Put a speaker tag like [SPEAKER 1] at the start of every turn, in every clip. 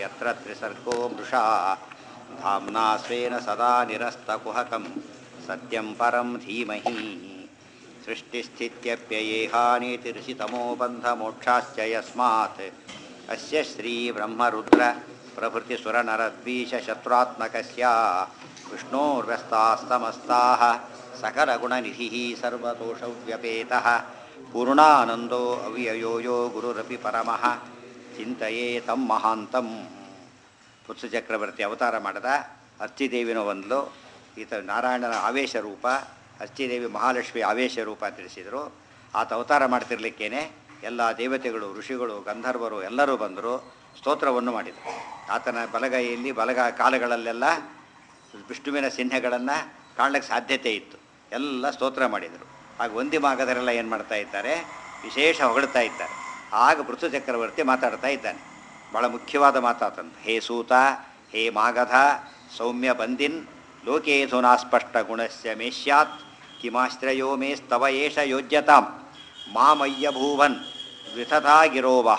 [SPEAKER 1] यत्र त्रिसर्गो मृषा धाम्ना स्वेन सदा निरस्तकुहकं सत्यं परं धीमहि सृष्टिस्थित्यप्ययेहानीतिर्षितमो बन्धमोक्षाश्च यस्मात् अस्य श्रीब्रह्मरुद्र प्रभृतिसुरनरद्वीषशत्रुरात्मकस्य विष्णोर्व्यस्तास्तमस्ताः सकलगुणनिधिः सर्वदोषव्यपेतः पूर्णानन्दो अव्ययो यो ಗುರುರಪಿ ಪರಮಃ ಚಿಂತೆಯೇ ತಮ್ಮ ಮಹಾಂತಂ ಪುತ್ಸ ಚಕ್ರವರ್ತಿ ಅವತಾರ ಮಾಡಿದ ಅರ್ಚಿದೇವಿನ ಒಂದ್ಲು ಈತ ನಾರಾಯಣನ ಆವೇಶ ರೂಪ ಅರ್ಚಿದೇವಿ ಮಹಾಲಕ್ಷ್ಮಿ ಆವೇಶ ರೂಪ ತಿಳಿಸಿದರು ಆತ ಅವತಾರ ಮಾಡ್ತಿರ್ಲಿಕ್ಕೇನೆ ಎಲ್ಲ ದೇವತೆಗಳು ಋಷಿಗಳು ಗಂಧರ್ವರು ಎಲ್ಲರೂ ಬಂದರು ಸ್ತೋತ್ರವನ್ನು ಮಾಡಿದರು ಆತನ ಬಲಗೈಯಲ್ಲಿ ಬಲಗ ಕಾಲಗಳಲ್ಲೆಲ್ಲ ವಿಷ್ಣುವಿನ ಚಿಹ್ನೆಗಳನ್ನು ಕಾಣಲಿಕ್ಕೆ ಸಾಧ್ಯತೆ ಇತ್ತು ಎಲ್ಲ ಸ್ತೋತ್ರ ಮಾಡಿದರು ಆಗ ಒಂದಿ ಮಾಗದರೆಲ್ಲ ಏನು ಮಾಡ್ತಾ ಇದ್ದಾರೆ ವಿಶೇಷ ಹೊಗಳ್ತಾ ಇದ್ದಾರೆ ಆಗ ಪೃಥು ಚಕ್ರವರ್ತಿ ಮಾತಾಡ್ತಾ ಇದ್ದಾನೆ ಭಾಳ ಮುಖ್ಯವಾದ ಮಾತಾತಂತ ಹೇ ಸೂತ ಹೇ ಮಾಗಧ ಸೌಮ್ಯ ಬಂದಿನ್ ಲೋಕೇಧುನಾ ಸ್ಪಷ್ಟ ಗುಣಸ್ಯ ಮೇಷ್ಯಾತ್ ಕಿಮಾಶ್ರಯೋ ಮೇ ಸ್ತವ ಏಷ ಯೋಜ್ಯತಾಂ ಮಾಮಯ್ಯ ಭೂವನ್ ದ್ವಿತಥಾಗಿರೋವಹ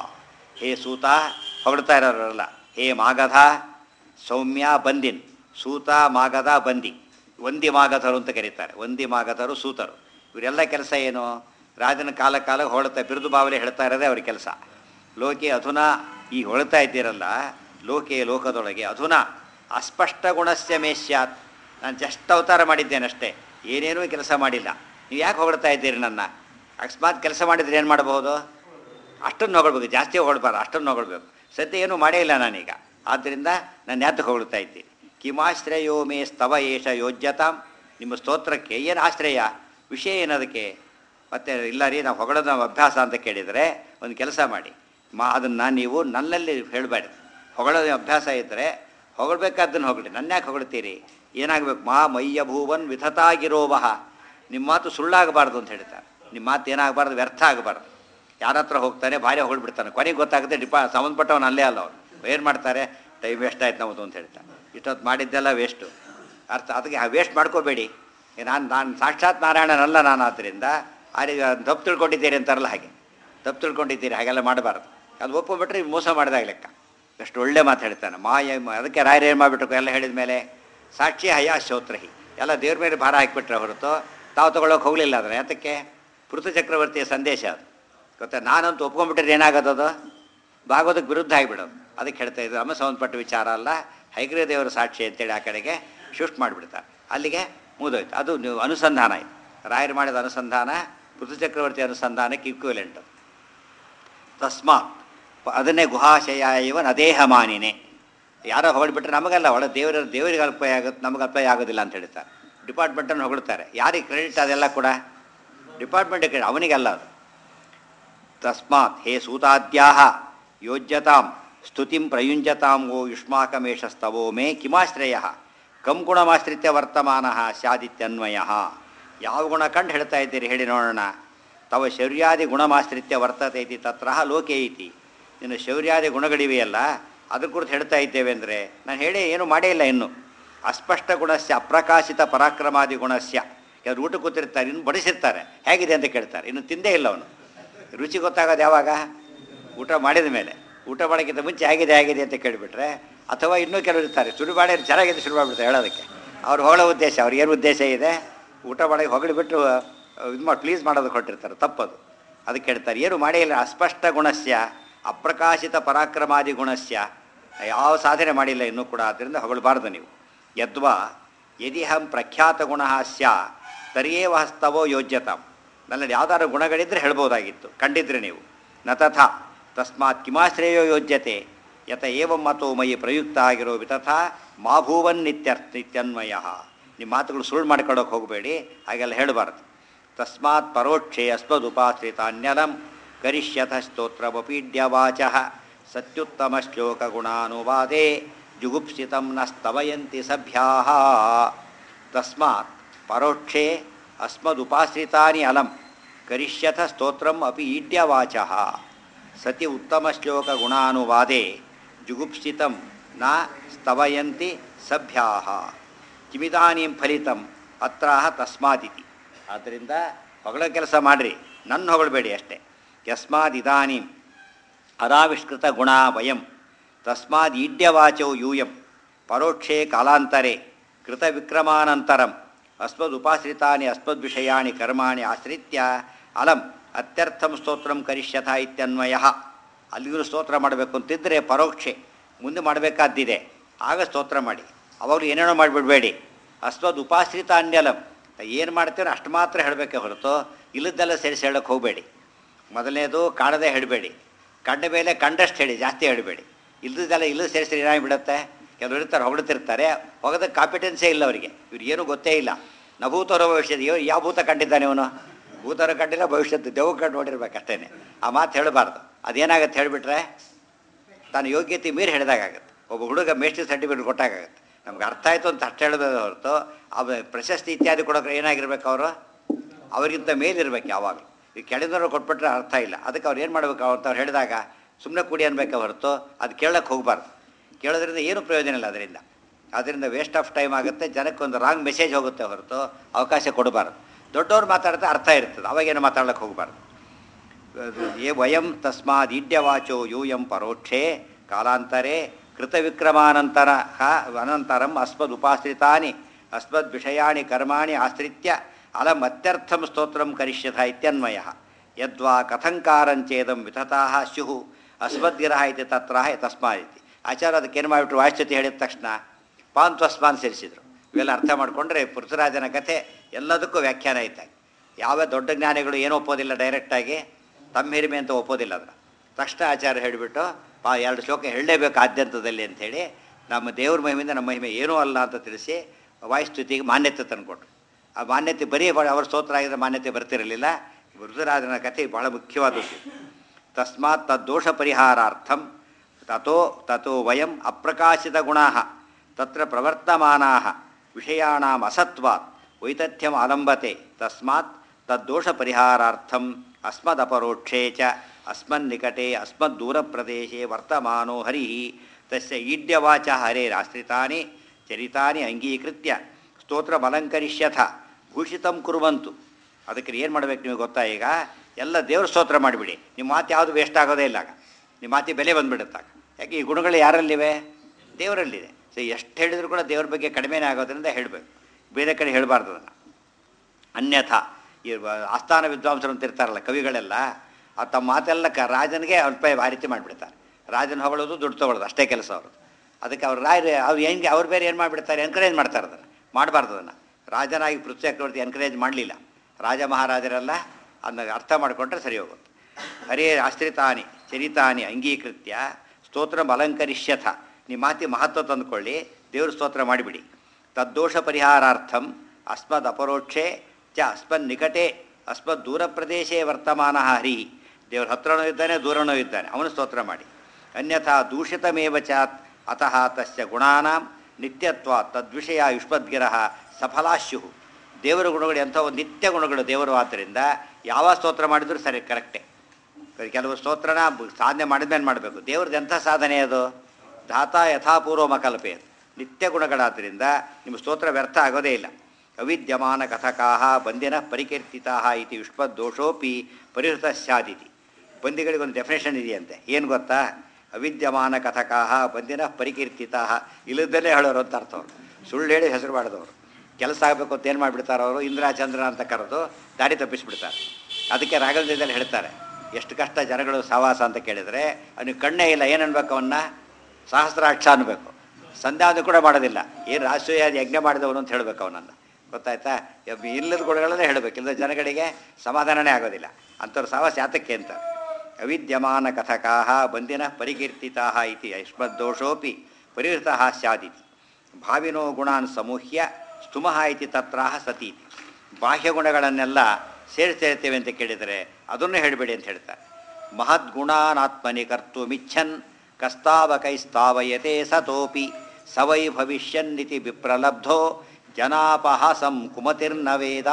[SPEAKER 1] ಹೇ ಸೂತ ಹೊಗಳ್ತಾ ಇರೋರಲ್ಲ ಹೇ ಮಾಗಧ ಸೌಮ್ಯ ಬಂದಿನ್ ಸೂತ ಮಾಗಧ ಬಂದಿ ಒಂದಿ ಮಾಗಧರು ಅಂತ ಕರೀತಾರೆ ಒಂದಿ ಮಾಗಧರು ಸೂತರು ಇವರೆಲ್ಲ ಕೆಲಸ ಏನು ರಾಜನ ಕಾಲ ಕಾಲ ಹೊಳ್ತಾ ಬಿರುದು ಬಾವಲಿ ಹೇಳ್ತಾ ಇರೋದೇ ಅವ್ರ ಕೆಲಸ ಲೋಕೆ ಅಧುನಾ ಈ ಹೊಳ್ತಾ ಇದ್ದೀರಲ್ಲ ಲೋಕೆ ಲೋಕದೊಳಗೆ ಅಧುನಾ ಅಸ್ಪಷ್ಟ ಗುಣಸ್ಯ ಮೇಷ್ಯಾತ್ ನಾನು ಜಸ್ಟ್ ಅವತಾರ ಮಾಡಿದ್ದೇನೆ ಅಷ್ಟೇ ಏನೇನೂ ಕೆಲಸ ಮಾಡಿಲ್ಲ ನೀವು ಯಾಕೆ ಹೊಗಳ್ತಾ ಇದ್ದೀರಿ ನನ್ನ ಅಕಸ್ಮಾತ್ ಕೆಲಸ ಮಾಡಿದ್ರೆ ಏನು ಮಾಡಬಹುದು ಅಷ್ಟನ್ನು ಹೊಗಳ್ಬೇಕು ಜಾಸ್ತಿ ಹೊಗಳ್ಬಾರ್ದು ಅಷ್ಟನ್ನು ಹೊಗಳ್ಬೇಕು ಸದ್ಯ ಏನೂ ಮಾಡೇ ಇಲ್ಲ ನಾನೀಗ ಆದ್ದರಿಂದ ನಾನು ಯಾತಕ್ಕೆ ಹೊಗಳ್ತಾ ಇದ್ದೀನಿ ಕಿಮಾಶ್ರಯೋ ಮೇ ಸ್ತವ ಏಷ ಯೋಜ್ಯತಾಂ ನಿಮ್ಮ ಸ್ತೋತ್ರಕ್ಕೆ ಏನು ಆಶ್ರಯ ವಿಷಯ ಏನದಕ್ಕೆ ಮತ್ತೆ ಇಲ್ಲ ರೀ ನಾವು ಹೊಗಳೋದು ನಾವು ಅಭ್ಯಾಸ ಅಂತ ಕೇಳಿದರೆ ಒಂದು ಕೆಲಸ ಮಾಡಿ ಮಾ ಅದನ್ನು ನೀವು ನನ್ನಲ್ಲಿ ಹೇಳಬೇಡಿ ಹೊಗಳೋದು ಅಭ್ಯಾಸ ಇದ್ದರೆ ಹೊಗಳ್ಬೇಕಾದ್ದನ್ನು ಹೊಗಳಿ ನನ್ನ ಯಾಕೆ ಹೊಗಳ್ತೀರಿ ಏನಾಗಬೇಕು ಮಾ ಮಯ್ಯ ಭೂವನ್ ವಿಧತಾಗಿರೋವಹ ನಿಮ್ಮ ಮಾತು ಸುಳ್ಳಾಗಬಾರ್ದು ಅಂತ ಹೇಳ್ತಾರೆ ನಿಮ್ಮ ಮಾತು ಏನಾಗಬಾರ್ದು ವ್ಯರ್ಥ ಆಗಬಾರ್ದು ಯಾರ ಹತ್ರ ಹೋಗ್ತಾನೆ ಭಾರಿ ಹೊಗಳ್ಬಿಡ್ತಾನೆ ಕೊನೆಗೆ ಗೊತ್ತಾಗುತ್ತೆ ಡಿಪಾ ಸಂಬಂಧಪಟ್ಟವನು ಅಲ್ಲೇ ಅಲ್ಲ ಅವನು ಏನು ಮಾಡ್ತಾರೆ ಟೈಮ್ ವೇಸ್ಟ್ ಆಯ್ತು ನಮ್ಮದು ಅಂತ ಹೇಳ್ತಾರೆ ಇಷ್ಟೊತ್ತು ಮಾಡಿದ್ದೆಲ್ಲ ವೇಸ್ಟು ಅರ್ಥ ಅದಕ್ಕೆ ವೇಸ್ಟ್ ಮಾಡ್ಕೋಬೇಡಿ ನಾನು ನಾನು ಸಾಕ್ಷಾತ್ ನಾರಾಯಣನಲ್ಲ ನಾನು ಆದ್ದರಿಂದ ಅಲ್ಲಿ ತಪ್ಪು ತಿಳ್ಕೊಂಡಿದ್ದೀರಿ ಅಂತಾರಲ್ಲ ಹಾಗೆ ತಪ್ಪು ತಿಳ್ಕೊಂಡಿದ್ದೀರಿ ಹಾಗೆಲ್ಲ ಮಾಡಬಾರ್ದು ಅದು ಒಪ್ಪಿಬಿಟ್ರೆ ಮೋಸ ಮಾಡಿದಾಗ ಲೆಕ್ಕ ಎಷ್ಟು ಒಳ್ಳೆ ಮಾತು ಹೇಳ್ತಾನೆ ಮಾಯ ಅದಕ್ಕೆ ರಾಯರು ಏನು ಮಾಡಿಬಿಟ್ರು ಎಲ್ಲ ಹೇಳಿದ ಮೇಲೆ ಸಾಕ್ಷಿ ಹಯ ಶೋತ್ರಹಿ ಎಲ್ಲ ದೇವ್ರ ಮೇಲೆ ಭಾರ ಹಾಕಿಬಿಟ್ರೆ ಹೊರತು ತಾವು ತೊಗೊಳಕ್ಕೆ ಹೋಗಲಿಲ್ಲ ಅದನ್ನು ಯಾತಕ್ಕೆ ಪೃಥು ಚಕ್ರವರ್ತಿಯ ಸಂದೇಶ ಅದು ಗೊತ್ತಾ ನಾನಂತೂ ಒಪ್ಕೊಂಡ್ಬಿಟ್ರೆ ಏನಾಗೋದದು ಭಾಗೋದಕ್ಕೆ ವಿರುದ್ಧ ಆಗಿಬಿಡೋದು ಅದಕ್ಕೆ ಹೇಳ್ತಾ ಇದ್ದು ನಮ್ಮ ಸಂಬಂಧಪಟ್ಟ ವಿಚಾರ ಅಲ್ಲ ಹೈಗ್ರೇ ದೇವರ ಸಾಕ್ಷಿ ಅಂತೇಳಿ ಆ ಕಡೆಗೆ ಶಿಫ್ಟ್ ಮಾಡಿಬಿಡ್ತಾರೆ ಅಲ್ಲಿಗೆ ಮುಗಿದೋಯ್ತು ಅದು ನೀವು ಅನುಸಂಧಾನ ಆಯಿತು ರಾಯರು ಮಾಡಿದ ಅನುಸಂಧಾನ ಪೃಥು ಚಕ್ರವರ್ತಿ ಅನುಸಂಧಾನಕ್ಕೆ ಇಕ್ವಲೆಂಟ್ ತಸ್ಮಾತ್ ಅದನ್ನೇ ಗುಹಾಶಯ ಇವ ನದೇಹ ಮಾನಿನೇ ಯಾರೋ ಹೊಗಳ್ಬಿಟ್ರೆ ನಮಗಲ್ಲ ಒಳ ದೇವರ ದೇವರಿಗೆ ಅಲ್ಪಯ ಆಗುತ್ತೆ ನಮಗೆ ಅಲ್ಪಯ ಆಗೋದಿಲ್ಲ ಅಂತ ಹೇಳ್ತಾರೆ ಡಿಪಾರ್ಟ್ಮೆಂಟನ್ನು ಹೊಗಳ್ತಾರೆ ಯಾರಿಗೆ ಕ್ರೆಡಿಟ್ ಅದೆಲ್ಲ ಕೂಡ ಡಿಪಾರ್ಟ್ಮೆಂಟಿಗೆ ಕ್ರೆಡಿಟ್ ಅವನಿಗೆಲ್ಲ ಅದು ತಸ್ಮಾತ್ ಹೇ ಸೂತಾದ್ಯಾಹ ಯೋಜ್ಯತಾಂ ಸ್ತುತಿಂ ಪ್ರಯುಂಜತಾಂ ಓ ಯುಷ್ಮಾಕಮೇಶ ಸ್ತವೋ ಮೇ ಕಿಮಾಶ್ರಯ ಕಂ ಗುಣಮಾಶ್ರಿತ್ಯ ವರ್ತಮಾನ ಸ್ಯಾದಿತ್ಯನ್ವಯ ಯಾವ ಗುಣ ಕಂಡು ಹೇಳ್ತಾ ಇದ್ದೀರಿ ಹೇಳಿ ನೋಡೋಣ ತವ ಶೌರ್ಯಾದಿ ಗುಣಮಾಶ್ರಿತ್ಯ ವರ್ತತೆ ಇತಿ ತತ್ರ ಲೋಕೆ ಐತಿ ನಿನ್ನ ಶೌರ್ಯಾದಿ ಗುಣಗಳಿವೆಯಲ್ಲ ಅದ್ರ ಕುರಿತು ಹೇಳ್ತಾ ಇದ್ದೇವೆ ಅಂದರೆ ನಾನು ಹೇಳೇ ಏನು ಮಾಡೇ ಇಲ್ಲ ಇನ್ನು ಅಸ್ಪಷ್ಟ ಗುಣಸ್ಯ ಅಪ್ರಕಾಶಿತ ಪರಾಕ್ರಮಾದಿ ಗುಣಸ್ಯ ಯಾರು ಊಟ ಕೂತಿರ್ತಾರೆ ಇನ್ನು ಬಡಿಸಿರ್ತಾರೆ ಹೇಗಿದೆ ಅಂತ ಕೇಳ್ತಾರೆ ಇನ್ನು ತಿಂದೇ ಇಲ್ಲ ಅವನು ರುಚಿ ಗೊತ್ತಾಗೋದು ಯಾವಾಗ ಊಟ ಮಾಡಿದ ಮೇಲೆ ಊಟ ಮಾಡೋಕ್ಕಿಂತ ಮುಂಚೆ ಹೇಗಿದೆ ಹೇಗಿದೆ ಅಂತ ಕೇಳಿಬಿಟ್ರೆ ಅಥವಾ ಇನ್ನೂ ಕೆಲವರು ಇರ್ತಾರೆ ಶುರು ಮಾಡಿ ಚೆನ್ನಾಗಿದೆ ಶುರು ಮಾಡಿಬಿಡ್ತಾರೆ ಹೇಳೋದಕ್ಕೆ ಅವ್ರು ಹೊಗಳೋ ಉದ್ದೇಶ ಅವ್ರಿಗೆ ಏನು ಉದ್ದೇಶ ಇದೆ ಊಟ ಮಾಡೋಕ್ಕೆ ಹೊಗಳಿಬಿಟ್ಟು ಇದು ಮಾಡಿ ಪ್ಲೀಸ್ ಮಾಡೋದಕ್ಕೆ ಹೊರಟಿರ್ತಾರೆ ತಪ್ಪದು ಅದಕ್ಕೆ ಹೇಳ್ತಾರೆ ಏನು ಮಾಡೇ ಇಲ್ಲ ಅಸ್ಪಷ್ಟ ಗುಣಸ್ಯ ಅಪ್ರಕಾಶಿತ ಪರಾಕ್ರಮಾದಿ ಗುಣಸ್ಯ ಯಾವ ಸಾಧನೆ ಮಾಡಿಲ್ಲ ಇನ್ನೂ ಕೂಡ ಆದ್ದರಿಂದ ಹೊಗಳಬಾರ್ದು ನೀವು ಯದ್ವಾ ಯದಿಹಂ ಪ್ರಖ್ಯಾತ ಗುಣ ಸ್ಯಾ ತರಿಯೇವ ಹಸ್ತವೋ ಯೋಜ್ಯತಾಂ ನನ್ನಲ್ಲಿ ಯಾವ್ದಾದ್ರು ಗುಣಗಳಿದ್ದರೆ ಹೇಳ್ಬೋದಾಗಿತ್ತು ಕಂಡಿದ್ರೆ ನೀವು ನ ತಥಾ ತಸ್ಮಾತ್ ಕಿಮಾಶ್ರಯೋ ಯೋಜ್ಯತೆ ಯತ ಏವಂ ಮತೋ ಮಯಿ ಪ್ರಯುಕ್ತ ಆಗಿರೋ ವಿತಥಾ ಮಾಭೂವನ್ ನಿತ್ಯರ್ಥ ನಿತ್ಯನ್ವಯ ನಿಮ್ಮ ಮಾತುಗಳು ಸುಳ್ಳು ಮಾಡ್ಕೊಳ್ಳೋಕೆ ಹೋಗಬೇಡಿ ಹಾಗೆಲ್ಲ ಹೇಳಬಾರ್ದು ತಸ್ಮಾತ್ ಪರೋಕ್ಷೇ ಅಸ್ಮದುಪಾಶ್ರಿತ ಅನ್ಯಲಂ ಕರಿಷ್ಯಥ ಸ್ತೋತ್ರಮಪೀಡ್ಯವಾಚ ಸತ್ಯುತ್ತಮ ಶ್ಲೋಕ ಗುಣಾನುವಾದೇ ಜುಗುಪ್ಸಿತಂ ನ ಸ್ತವಯಂತಿ ಸಭ್ಯಾ ತಸ್ಮಾತ್ ಪರೋಕ್ಷೇ ಅಸ್ಮದುಪಾಶ್ರಿತಾನಿ ಅಲಂ ಕರಿಷ್ಯಥ ಸ್ತೋತ್ರಂ ಅಪಿ ಈಡ್ಯವಾಚ ಸತಿ ಉತ್ತಮ ಶ್ಲೋಕ ಗುಣಾನುವಾದೇ ಜುಗುಪ್ಸಿತಂ ನ ಸ್ತವಯಂತಿ ಸಭ್ಯಾ ಕಿಮಿದಾನೀಂ ಫಲಿತಂ ಅತ್ರಾಹ ತಸ್ಮಾದಿತಿ ಆದ್ದರಿಂದ ಹೊಗಳ ಕೆಲಸ ಮಾಡಿರಿ ನನ್ನ ಹೊಗಳಬೇಡಿ ಅಷ್ಟೇ ಯಸ್ಮಾದಿದಾನೀಂ ಅರಾವಿಷ್ಕೃತ ಗುಣ ವಯಂ ತಸ್ಮಾದ್ ಈಡ್ಯವಾಚೌ ಯೂಯಂ ಪರೋಕ್ಷೇ ಕಾಲಾಂತರೆ ಕೃತ ವಿಕ್ರಮಾನಂತರಂ ಅಸ್ಮದುಪಾಶ್ರಿತಾನಿ ಅಸ್ಮದ್ವಿಷಯಾಣಿ ಕರ್ಮಾಣಿ ಆಶ್ರಿತ್ಯ ಅಲಂ ಅತ್ಯರ್ಥಂ ಸ್ತೋತ್ರಂ ಕರಿಷ್ಯಥ ಇತ್ಯನ್ವಯ ಅಲ್ಲಿಗೂ ಸ್ತೋತ್ರ ಮಾಡಬೇಕು ಅಂತಿದ್ದರೆ ಪರೋಕ್ಷೆ ಮುಂದೆ ಮಾಡಬೇಕಾದ್ದಿದೆ ಆಗ ಸ್ತೋತ್ರ ಮಾಡಿ ಅವಾಗಲೂ ಏನೇನೋ ಮಾಡಿಬಿಡಬೇಡಿ ಅಸ್ಮದ್ ಉಪಾಶ್ರಿತ ಅನ್ಯಲಂ ಏನು ಮಾಡ್ತೀರೋ ಅಷ್ಟು ಮಾತ್ರ ಹೇಳಬೇಕೆ ಹೊರತು ಇಲ್ಲದ್ದೆಲ್ಲ ಸೇರಿಸಿ ಹೇಳಕ್ಕೆ ಹೋಗಬೇಡಿ ಮೊದಲನೇದು ಕಾಣದೇ ಹೇಳಬೇಡಿ ಕಂಡ ಮೇಲೆ ಕಂಡಷ್ಟು ಹೇಳಿ ಜಾಸ್ತಿ ಹೇಳಬೇಡಿ ಇಲ್ಲದೆಲ್ಲ ಇಲ್ಲದ ಸೇರಿಸಿ ಏನಾಗಿಬಿಡುತ್ತೆ ಕೆಲವರು ಇರ್ತಾರೆ ಹೊಗಳ್ತಿರ್ತಾರೆ ಹೊಗದ ಕಾಂಪಿಟೆನ್ಸೇ ಇಲ್ಲ ಅವರಿಗೆ ಇವ್ರು ಏನೂ ಗೊತ್ತೇ ಇಲ್ಲ ನಭೂತರೋ ಭವಿಷ್ಯದ ಇವ್ ಯಾವ ಭೂತ ಕಂಡಿದ್ದಾನೆ ಇವನು ಭೂತರ ಕಂಡಿಲ್ಲ ಭವಿಷ್ಯದ ದೇವ್ ಕಂಡು ನೋಡಿರ್ಬೇಕು ಅಷ್ಟೇ ಆ ಮಾತು ಹೇಳಬಾರ್ದು ಅದೇನಾಗತ್ತೆ ಹೇಳಿಬಿಟ್ರೆ ತಾನು ಯೋಗ್ಯತೆ ಮೀರಿ ಹೇಳಿದಾಗತ್ತೆ ಒಬ್ಬ ಹುಡುಗ ಮೇಸ್ಟ್ರಿ ಸರ್ಟಿಫಿಕೇಟ್ ಕೊಟ್ಟಾಗತ್ತೆ ನಮ್ಗೆ ಅರ್ಥ ಆಯಿತು ಅಂತ ಅಷ್ಟು ಹೇಳೋದು ಹೊರತು ಅವ ಪ್ರಶಸ್ತಿ ಇತ್ಯಾದಿ ಕೊಡೋಕೆ ಏನಾಗಿರ್ಬೇಕು ಅವರು ಅವರಿಗಿಂತ ಮೇಲಿರ್ಬೇಕು ಯಾವಾಗಲೂ ಈ ಕೆಳಗಿನವ್ರು ಕೊಟ್ಬಿಟ್ರೆ ಅರ್ಥ ಇಲ್ಲ ಅದಕ್ಕೆ ಅವ್ರು ಏನು ಮಾಡಬೇಕು ಅಂತ ಅವ್ರು ಹೇಳಿದಾಗ ಸುಮ್ಮನೆ ಕುಡಿ ಅನ್ಬೇಕೆ ಹೊರತು ಅದು ಕೇಳಕ್ಕೆ ಹೋಗಬಾರ್ದು ಕೇಳೋದ್ರಿಂದ ಏನು ಪ್ರಯೋಜನ ಇಲ್ಲ ಅದರಿಂದ ಅದರಿಂದ ವೇಸ್ಟ್ ಆಫ್ ಟೈಮ್ ಆಗುತ್ತೆ ಜನಕ್ಕೆ ಒಂದು ರಾಂಗ್ ಮೆಸೇಜ್ ಹೋಗುತ್ತೆ ಹೊರತು ಅವಕಾಶ ಕೊಡಬಾರ್ದು ದೊಡ್ಡವ್ರು ಮಾತಾಡಿದ್ರೆ ಅರ್ಥ ಇರ್ತದೆ ಅವಾಗೇನು ಮಾತಾಡ್ಲಿಕ್ಕೆ ಹೋಗಬಾರ್ದು ಯೇ ವಯಂ ತಸ್ಮಾದ್ ಈಡ್ಯವಾಚೋ ಯೂಯಂ ಪರೋಕ್ಷೇ ಕಾಲಾಂತರೆ ಕೃತವಿಕ್ರಮಾನಂತರ ಅನಂತರಂ ಅಸ್ಮದ್ ಉಪಾಶ್ರಿತಾನಿ ಅಸ್ಮದ್ ವಿಷಯಾಣಿ ಕರ್ಮಾಣಿ ಆಶ್ರಿತ್ಯ ಅಲಂ ಅತ್ಯರ್ಥಂ ಸ್ತೋತ್ರಂ ಕರಿಷ್ಯಥ ಇತ್ಯನ್ವಯ ಯದ್ವಾ ಕಥಂಕಾರಂಚೇದಂ ವಿತಥಾ ಸ್ಯು ಅಸ್ಮದ್ಗಿರಹ ಇತಿ ತತ್ರ ತಸ್ಮಾದಿತಿ ಆಚಾರ್ಯ ಅದಕ್ಕೇನು ಮಾಡಿಬಿಟ್ರು ವಾಯುಸ್ಥಿತಿ ಹೇಳಿದ ತಕ್ಷಣ ಪಾಂತ್ವಸ್ಮಾನ್ ಸೇರಿಸಿದರು ಇವೆಲ್ಲ ಅರ್ಥ ಮಾಡಿಕೊಂಡ್ರೆ ಪೃಥ್ವಿರಾಜನ ಕಥೆ ಎಲ್ಲದಕ್ಕೂ ವ್ಯಾಖ್ಯಾನ ಇದ್ದಾಗ ಯಾವ ದೊಡ್ಡ ಜ್ಞಾನಿಗಳು ಏನೂ ಒಪ್ಪೋದಿಲ್ಲ ಡೈರೆಕ್ಟಾಗಿ ತಮ್ಮ ಹಿರಿಮೆ ಅಂತ ಒಪ್ಪೋದಿಲ್ಲ ಅದನ್ನು ತಕ್ಷಣ ಆಚಾರ್ಯ ಹೇಳಿಬಿಟ್ಟು ಪಾ ಎರಡು ಶ್ಲೋಕ ಹೇಳಲೇಬೇಕು ಆದ್ಯಂತದಲ್ಲಿ ಅಂಥೇಳಿ ನಮ್ಮ ದೇವ್ರ ಮಹಿಮೆಯಿಂದ ನಮ್ಮ ಮಹಿಮೆ ಏನೂ ಅಲ್ಲ ಅಂತ ತಿಳಿಸಿ ವಾಯುಸ್ತುತಿಗೆ ಮಾನ್ಯತೆ ತಂದುಕೊಟ್ರು ಆ ಮಾನ್ಯತೆ ಬರೀ ಅವ್ರ ಸ್ತೋತ್ರ ಆಗಿದ್ರೆ ಮಾನ್ಯತೆ ಬರ್ತಿರಲಿಲ್ಲ ಋತುರಾಜನ ಕಥೆ ಬಹಳ ಮುಖ್ಯವಾದದ್ದು ತಸ್ಮಾತ್ ತದ್ದೋಷ ಪರಿಹಾರಾರ್ಥಂ ತಥೋ ತಥೋ ವಯಂ ಅಪ್ರಕಾಶಿತ ಗುಣಾ ತತ್ರ ಪ್ರವರ್ತಮಾನಾ ವಿಷಯಾಣಾಂ ಅಸತ್ವಾತ್ ವೈತಥ್ಯಂ ಆಲಂಬತೆ ತಸ್ಮಾತ್ ತದ್ದೋಷ ಪರಿಹಾರಾರ್ಥಂ ಅಸ್ಮದಪರೋಕ್ಷೇ ಚ ಅಸ್ಮನ್ನಿಕಟೆ ಅಸ್ಮದ್ದೂರಪ್ರದೇಶೆ ವರ್ತಮಾನೋ ಹರಿ ತಸ್ಯ ಈಡ್ಯವಾಚ ಹರೇರಾಶ್ರಿತಾನಿ ಚರಿತಾನಿ ಅಂಗೀಕೃತ್ಯ ಸ್ತೋತ್ರಮಲಂಕರಿಷ್ಯಥ ಭೂಷಿತಂ ಕುರುವಂತು ಅದಕ್ಕೆ ಏನು ಮಾಡ್ಬೇಕು ನಿಮಗೆ ಗೊತ್ತಾ ಈಗ ಎಲ್ಲ ದೇವ್ರ ಸ್ತೋತ್ರ ಮಾಡಿಬಿಡಿ ನಿಮ್ಮ ಮಾತು ಯಾವುದು ವೇಸ್ಟ್ ಆಗೋದೇ ಇಲ್ಲ ಆಗ ನಿಮ್ಮ ಮಾತಿ ಬೆಲೆ ಬಂದುಬಿಡುತ್ತಾಗ ಯಾಕೆ ಈ ಗುಣಗಳು ಯಾರಲ್ಲಿವೆ ದೇವರಲ್ಲಿದೆ ಸೊ ಎಷ್ಟು ಹೇಳಿದರೂ ಕೂಡ ದೇವ್ರ ಬಗ್ಗೆ ಕಡಿಮೆನೇ ಆಗೋದ್ರಿಂದ ಹೇಳಬೇಕು ಬೇರೆ ಕಡೆ ಹೇಳಬಾರ್ದು ಅದನ್ನು ಅನ್ಯಥಾ ಈ ವ- ಆಸ್ಥಾನ ವಿದ್ವಾಂಸರು ಅಂತ ಇರ್ತಾರಲ್ಲ ಕವಿಗಳೆಲ್ಲ ಆ ತಮ್ಮ ಮಾತೆಲ್ಲ ಕ ರಾಜನಿಗೆ ಅಲ್ಪ ಆ ರೀತಿ ಮಾಡಿಬಿಡ್ತಾರೆ ರಾಜನ ಹೊಗಳೋದು ದುಡ್ಡು ತೊಗೊಳೋದು ಅಷ್ಟೇ ಕೆಲಸ ಅವ್ರದ್ದು ಅದಕ್ಕೆ ಅವ್ರು ರಾಯರು ಅವ್ರು ಹೆಂಗೆ ಅವ್ರು ಬೇರೆ ಏನು ಮಾಡಿಬಿಡ್ತಾರೆ ಎನ್ಕರೇಜ್ ಮಾಡ್ತಾರೆ ಅದನ್ನು ಮಾಡಬಾರ್ದು ಅದನ್ನು ರಾಜನಾಗಿ ಪೃಥ್ವಿ ಚಕ್ರವರ್ತಿ ಎನ್ಕರೇಜ್ ಮಾಡಲಿಲ್ಲ ರಾಜ ಮಹಾರಾಜರೆಲ್ಲ ಅದನ್ನ ಅರ್ಥ ಮಾಡಿಕೊಂಡ್ರೆ ಸರಿ ಹೋಗುತ್ತೆ ಹರೇ ಆಶ್ರಿತಾನಿ ಚರಿತಾನಿ ಅಂಗೀಕೃತ್ಯ ಸ್ತೋತ್ರ ಅಲಂಕರಿಷ್ಯಥ ನಿಮ್ಮ ಮಾತಿ ಮಹತ್ವ ತಂದುಕೊಳ್ಳಿ ದೇವ್ರ ಸ್ತೋತ್ರ ಮಾಡಿಬಿಡಿ ತದ್ದೋಷ ಪರಿಹಾರಾರ್ಥಂ ಅಸ್ಮದ್ ಅಪರೋಕ್ಷೆ ಚ ಅಸ್ಮದ್ ನಿಕಟೆ ಅಸ್ಮದ್ ದೂರ ಪ್ರದೇಶೇ ವರ್ತಮಾನ ಹರಿ ದೇವ್ರ ಹತ್ರನೂ ಇದ್ದಾನೆ ದೂರನೂ ಇದ್ದಾನೆ ಅವನು ಸ್ತೋತ್ರ ಮಾಡಿ ಅನ್ಯಥಾ ದೂಷಿತಮೇವ ಚಾತ್ ಅತಃ ತಸ್ಯ ಗುಣಾನಾಂ ನಿತ್ಯತ್ವ ತದ್ವಿಷಯ ಯುಷ್ಮದ್ಗಿರಹ ಸಫಲಾಶ್ಯು ದೇವರ ಗುಣಗಳು ಎಂಥ ಒಂದು ನಿತ್ಯ ಗುಣಗಳು ದೇವರು ಆದ್ದರಿಂದ ಯಾವ ಸ್ತೋತ್ರ ಮಾಡಿದರೂ ಸರಿ ಕರೆಕ್ಟೇ ಕೆಲವು ಸ್ತೋತ್ರನ ಬ- ಸಾಧನೆ ಮಾಡಿದ್ಮೇಲೆ ಮಾಡಬೇಕು ದೇವ್ರದ್ದು ಎಂಥ ಸಾಧನೆ ಅದು ಧಾತ ಯಥಾಪೂರ್ವಮ ಕಲ್ಪೆ ಅದು ನಿತ್ಯ ಗುಣಗಳಾದ್ದರಿಂದ ನಿಮ್ಮ ಸ್ತೋತ್ರ ವ್ಯರ್ಥ ಆಗೋದೇ ಇಲ್ಲ ಅವಿದ್ಯಮಾನ ಕಥಕಾಹ ಬಂದಿನ ಪರಿಕೀರ್ತಿತಾ ಇತಿ ಯುಷ್ಮದ್ದೋಷೋಪಿ ಪರಿಹೃತ ಸ್ಯಾದಿತಿ ಬಂದಿಗಳಿಗೊಂದು ಡೆಫಿನೇಷನ್ ಇದೆಯಂತೆ ಏನು ಗೊತ್ತಾ ಅವಿದ್ಯಮಾನ ಕಥಕಾಹ ಬಂದಿನ ಪರಿಕೀರ್ತಿತಾ ಇಲ್ಲದಲ್ಲೇ ಹೇಳೋರು ಅಂತ ಅರ್ಥ ಅವರು ಸುಳ್ಳು ಹೇಳಿ ಹೆಸರು ಮಾಡಿದವರು ಕೆಲಸ ಆಗಬೇಕು ಅಂತ ಏನು ಮಾಡಿಬಿಡ್ತಾರೆ ಅವರು ಇಂದ್ರಾಚಂದ್ರ ಅಂತ ಕರೆದು ದಾರಿ ತಪ್ಪಿಸ್ಬಿಡ್ತಾರೆ ಅದಕ್ಕೆ ರಾಘವೇಂದ್ರದಲ್ಲಿ ಹೇಳ್ತಾರೆ ಎಷ್ಟು ಕಷ್ಟ ಜನಗಳು ಸಹವಾಸ ಅಂತ ಕೇಳಿದರೆ ಅವನಿಗೆ ಕಣ್ಣೇ ಇಲ್ಲ ಏನು ಅನ್ಬೇಕು ಅವನ್ನ ಸಹಸ್ರಾಕ್ಷ ಅನ್ಬೇಕು ಸಂಧ್ಯಾವಂದನೆ ಕೂಡ ಮಾಡೋದಿಲ್ಲ ಏನು ರಾಷ್ಟ್ರೀಯ ಯಜ್ಞ ಮಾಡಿದವನು ಅಂತ ಹೇಳಬೇಕು ಅವನನ್ನು ಗೊತ್ತಾಯ್ತಾ ಎಬ್- ಇಲ್ಲದ ಗುಣಗಳನ್ನೇ ಹೇಳಬೇಕು ಇಲ್ಲದ ಜನಗಳಿಗೆ ಸಮಾಧಾನನೇ ಆಗೋದಿಲ್ಲ ಅಂಥವ್ರ ಸಹವಾಸ ಯಾತಕ್ಕೆ ಅಂತ ಅವಿದ್ಯಮಾನ ಕಥಕಾಹ ಬಂದಿನ ಪರಿಕೀರ್ತಿತಾ ಇತಿ ಐಷ್ಮದ್ದೋಷೋಪಿ ಪರಿಹೃತ ಸ್ಯಾದಿತಿ ಭಾವಿನೋ ಗುಣಾನ್ ಸಮೂಹ್ಯ ಸ್ತುಮಃ ಇತಿ ತತ್ರಾಹ ಸತೀತಿ ಬಾಹ್ಯ ಗುಣಗಳನ್ನೆಲ್ಲ ಸೇರಿಸ್ತೇವೆ ಅಂತ ಕೇಳಿದರೆ ಅದನ್ನು ಹೇಳಬೇಡಿ ಅಂತ ಹೇಳ್ತಾರೆ ಮಹದ್ಗುಣಾನಾತ್ಮನಿ ಕರ್ತುಮಿಚ್ಛನ್ ಕಸ್ತಾವಕೈಸ್ತಾವಯತೆ ಸತೋಪಿ ಸವೈ ಭವಿಷ್ಯನ್ನಿತಿ ವಿಪ್ರಲಬ್ಧೋ ಜನಾಪಹಾಸಂ ಕುಮತಿರ್ನ ವೇದ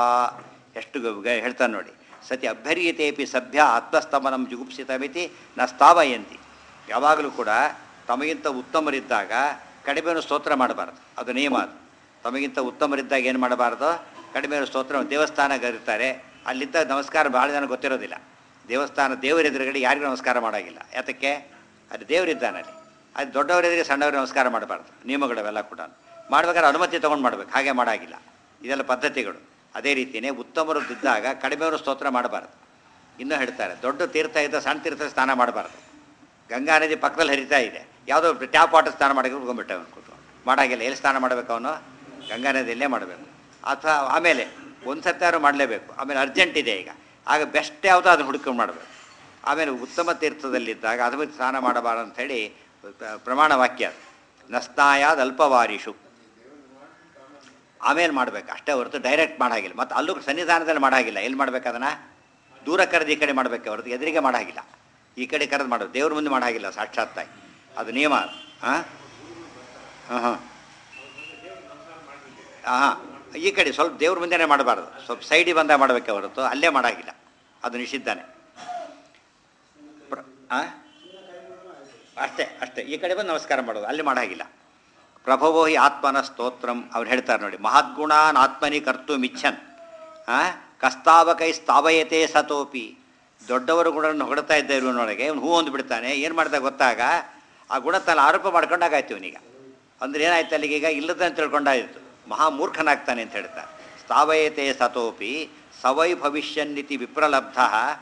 [SPEAKER 1] ಎಷ್ಟು ಗ- ಗ- ಹೇಳ್ತಾನೆ ನೋಡಿ ಸತಿ ಅಭ್ಯರ್ಯತೆಪಿ ಸಭ್ಯ ಆತ್ಮಸ್ತಮನಂ ಜುಗುಪ್ಸಿತಮಿತಿ ನ ಸ್ಥಾವಯಂತಿ ಯಾವಾಗಲೂ ಕೂಡ ತಮಗಿಂತ ಉತ್ತಮರಿದ್ದಾಗ ಕಡಿಮೆಯನ್ನು ಸ್ತೋತ್ರ ಮಾಡಬಾರ್ದು ಅದು ನಿಯಮ ಅದು ತಮಗಿಂತ ಉತ್ತಮರಿದ್ದಾಗ ಏನು ಮಾಡಬಾರ್ದು ಕಡಿಮೆ ಸ್ತೋತ್ರ ದೇವಸ್ಥಾನ ಇರ್ತಾರೆ ಅಲ್ಲಿದ್ದ ನಮಸ್ಕಾರ ಭಾಳ ಜನ ಗೊತ್ತಿರೋದಿಲ್ಲ ದೇವಸ್ಥಾನ ದೇವರ ಎದುರುಗಡೆ ಯಾರಿಗೂ ನಮಸ್ಕಾರ ಮಾಡೋಂಗಿಲ್ಲ ಯಾತಕ್ಕೆ ಅಲ್ಲಿ ದೇವರಿದ್ದಾನೆ ಅಲ್ಲಿ ಅದು ದೊಡ್ಡವರಿದ್ರೆ ಸಣ್ಣವ್ರಿಗೆ ನಮಸ್ಕಾರ ಮಾಡಬಾರ್ದು ನಿಯಮಗಳವೆಲ್ಲ ಕೂಡ ಮಾಡ್ಬೇಕಾದ್ರೆ ಅನುಮತಿ ತೊಗೊಂಡು ಮಾಡ್ಬೇಕು ಹಾಗೆ ಮಾಡಾಗಿಲ್ಲ ಇದೆಲ್ಲ ಪದ್ಧತಿಗಳು ಅದೇ ರೀತಿಯೇ ಉತ್ತಮರದ್ದಿದ್ದಾಗ ಕಡಿಮೆಯವರು ಸ್ತೋತ್ರ ಮಾಡಬಾರ್ದು ಇನ್ನೂ ಹೇಳ್ತಾರೆ ದೊಡ್ಡ ತೀರ್ಥ ಇದ್ದ ಸಣ್ಣ ತೀರ್ಥ ಸ್ನಾನ ಮಾಡಬಾರ್ದು ಗಂಗಾ ನದಿ ಪಕ್ಕದಲ್ಲಿ ಹರಿತಾ ಇದೆ ಯಾವುದೋ ಟ್ಯಾಪ್ ವಾಟರ್ ಸ್ನಾನ ಮಾಡಿ ಉಳ್ಕೊಂಡ್ಬಿಟ್ಟ ಅವನು ಕೂತು ಮಾಡಾಗಿಲ್ಲ ಎಲ್ಲಿ ಸ್ನಾನ ಮಾಡಬೇಕು ಅವನು ಗಂಗಾ ನದಿಯಲ್ಲೇ ಮಾಡಬೇಕು ಅಥವಾ ಆಮೇಲೆ ಒಂದು ಸತ್ತಾರು ಮಾಡಲೇಬೇಕು ಆಮೇಲೆ ಅರ್ಜೆಂಟ್ ಇದೆ ಈಗ ಆಗ ಬೆಸ್ಟ್ ಯಾವುದೋ ಅದನ್ನು ಹುಡ್ಕೊಂಡು ಮಾಡಬೇಕು ಆಮೇಲೆ ಉತ್ತಮ ತೀರ್ಥದಲ್ಲಿದ್ದಾಗ ಅದ್ರ ಬಗ್ಗೆ ಸ್ನಾನ ಮಾಡಬಾರ್ದು ಅಂಥೇಳಿ ಪ್ರ- ಪ್ರಮಾಣ ವಾಕ್ಯ ಅದು. ನಸ್ನಾಯಾದ ಅಲ್ಪವಾರಿಷು ಆಮೇಲೆ ಮಾಡಬೇಕು ಅಷ್ಟೇ ಹೊರತು ಡೈರೆಕ್ಟ್ ಮಾಡಾಗಿಲ್ಲ ಮತ್ತು ಅಲ್ಲೂ ಸನ್ನಿಧಾನದಲ್ಲಿ ಮಾಡಾಗಿಲ್ಲ ಎಲ್ಲಿ ಮಾಡ್ಬೇಕು ಅದನ್ನು ದೂರ ಕರೆದು ಈ ಕಡೆ ಮಾಡಬೇಕೆ ಹೊರತು ಎದುರಿಗೆ ಮಾಡಾಗಿಲ್ಲ ಈ ಕಡೆ ಕರೆದು ಮಾಡೋದು ದೇವ್ರ ಮುಂದೆ ಮಾಡಾಗಿಲ್ಲ ಸಾಕ್ಷಾತ್ತಾಗಿ ಅದು ನಿಯಮ ಅದು ಹಾಂ ಹಾಂ ಹಾಂ ಹಾಂ ಈ ಕಡೆ ಸ್ವಲ್ಪ ದೇವ್ರ ಮುಂದೆನೇ ಮಾಡಬಾರ್ದು ಸ್ವಲ್ಪ ಸೈಡಿಗೆ ಬಂದಾಗ ಮಾಡಬೇಕೆ ಹೊರತು ಅಲ್ಲೇ ಮಾಡಾಗಿಲ್ಲ ಅದು ನಿಷಿದ್ಧಾನೆ ಪ್ರ ಆ? ಅಷ್ಟೇ ಅಷ್ಟೇ ಈ ಕಡೆ ಬಂದು ನಮಸ್ಕಾರ ಮಾಡೋದು ಅಲ್ಲಿ ಮಾಡಾಗಿಲ್ಲ ಪ್ರಭವೋ ಹಿ ಆತ್ಮನ ಸ್ತೋತ್ರಂ ಅವ್ರು ಹೇಳ್ತಾರೆ ನೋಡಿ ಮಹದ್ಗುಣಾನ್ ಆತ್ಮನಿ ಕರ್ತು ಮಿಚ್ಚನ್ ಆ ಕಸ್ತಾವಕೈ ಸ್ಥಾವಯತೆ ಸತೋಪಿ ದೊಡ್ಡವರು ಗುಣವನ್ನು ಹೊಗಳ್ತಾ ಇದ್ದ ಇವನೊಳಗೆ ಇವನು ಹೂ ಒಂದು ಬಿಡ್ತಾನೆ ಏನು ಮಾಡ್ತಾ ಗೊತ್ತಾಗ ಆ ಗುಣ ತನ್ನ ಆರೋಪ ಮಾಡ್ಕೊಂಡಾಗಾಯ್ತು ಇವನೀಗ ಅಂದ್ರೆ ಏನಾಯ್ತು ಅಲ್ಲಿಗೆ ಈಗ ಇಲ್ಲದಂತ ತಿಳ್ಕೊಂಡಾಯಿತು ಮಹಾಮೂರ್ಖನಾಗ್ತಾನೆ ಅಂತ ಹೇಳ್ತಾರೆ ಸ್ಥಾವಯತೆ ಸತೋಪಿ ಸವೈ ಭವಿಷ್ಯನ್ನಿತಿ ವಿಪ್ರಲಬ್ಧ